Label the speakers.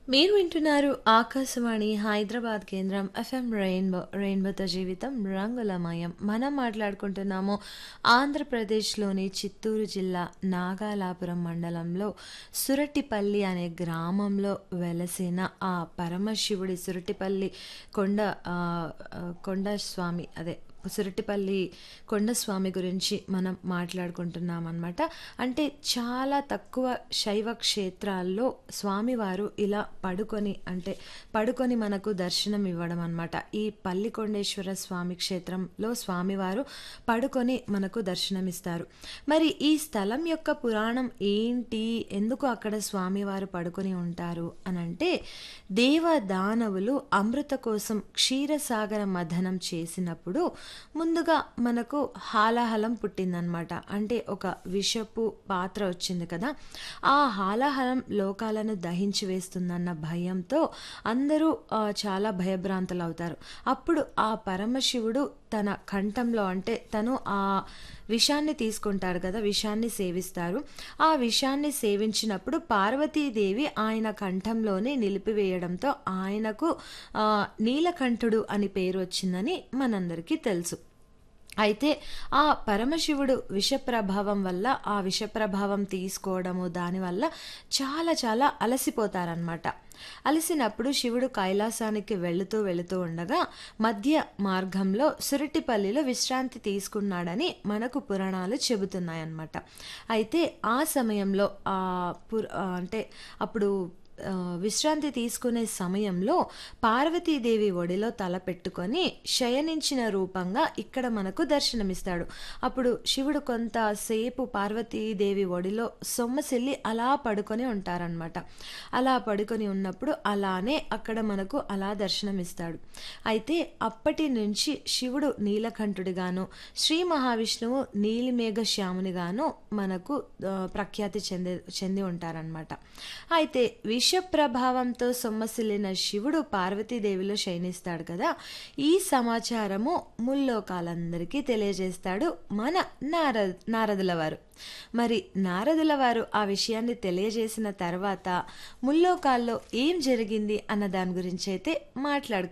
Speaker 1: మీరు వింటున్నారు ఆకాశవాణి హైదరాబాద్ కేంద్రం ఎఫ్ఎం రెయిన్బో రెయిన్బోతో జీవితం రంగులమయం మనం మాట్లాడుకుంటున్నాము ఆంధ్రప్రదేశ్లోని చిత్తూరు జిల్లా నాగాలాపురం మండలంలో సురటిపల్లి అనే గ్రామంలో వెలసిన ఆ పరమశివుడి సురటిపల్లి కొండ ఆ, ఆ, కొండ స్వామి అదే సురటిపల్లి కొండస్వామి గురించి మనం మాట్లాడుకుంటున్నాం అనమాట అంటే చాలా తక్కువ శైవ క్షేత్రాల్లో స్వామివారు ఇలా పడుకొని అంటే పడుకొని మనకు దర్శనం ఇవ్వడం అనమాట ఈ పల్లికొండేశ్వర స్వామి క్షేత్రంలో స్వామివారు పడుకొని మనకు దర్శనమిస్తారు మరి ఈ స్థలం యొక్క పురాణం ఏంటి ఎందుకు అక్కడ స్వామివారు పడుకొని ఉంటారు అని అంటే దేవ దానవులు అమృత కోసం క్షీరసాగర మథనం చేసినప్పుడు ముందుగా మనకు హాలాహలం పుట్టిందనమాట అంటే ఒక విషపు పాత్ర వచ్చింది కదా ఆ హాలాహలం లోకాలను దహించి వేస్తుందన్న భయంతో అందరూ ఆ, చాలా భయభ్రాంతులు అవుతారు అప్పుడు ఆ పరమశివుడు తన కంఠంలో అంటే తను ఆ విషాన్ని తీసుకుంటారు కదా విషాన్ని సేవిస్తారు ఆ విషాన్ని సేవించినప్పుడు పార్వతీదేవి ఆయన కంఠంలోనే నిలిపివేయడంతో ఆయనకు ఆ, నీలకంఠుడు అని పేరు వచ్చిందని మనందరికీ తెలుసు అయితే ఆ పరమశివుడు విషప్రభావం వల్ల ఆ విషప్రభావం తీసుకోవడము దానివల్ల చాలా చాలా అలసిపోతారనమాట అలసినప్పుడు శివుడు కైలాసానికి వెళుతూ వెళుతూ ఉండగా మధ్య మార్గంలో సురటిపల్లిలో విశ్రాంతి తీసుకున్నాడని మనకు పురాణాలు చెబుతున్నాయన్నమాట అయితే ఆ సమయంలో ఆ పుర ఆ, అంటే అప్పుడు ఆ, విశ్రాంతి తీసుకునే సమయంలో పార్వతీదేవి ఒడిలో తల పెట్టుకొని శయనించిన రూపంగా ఇక్కడ మనకు దర్శనమిస్తాడు అప్పుడు శివుడు కొంతసేపు పార్వతీదేవి ఒడిలో సొమ్మసిల్లి అలా పడుకొని ఉంటారనమాట అలా పడుకొని ఉన్నప్పుడు అలానే అక్కడ మనకు అలా దర్శనమిస్తాడు అయితే అప్పటి నుంచి శివుడు నీలకంఠుడిగాను శ్రీ మహావిష్ణువు నీలిమేఘ శ్యామునిగాను మనకు ఆ, ప్రఖ్యాతి చెంది చెంది ఉంటారనమాట అయితే విష ప్రభావంతో సొమ్మసిల్లిన శివుడు పార్వతీదేవిలో శయనిస్తాడు కదా ఈ సమాచారము ముల్లోకాలందరికీ తెలియజేస్తాడు మన నారద నారదుల వారు మరి నారదుల వారు ఆ విషయాన్ని తెలియజేసిన తర్వాత ముల్లోకాల్లో ఏం జరిగింది అన్న దాని గురించి అయితే మాట్లాడుకుందాం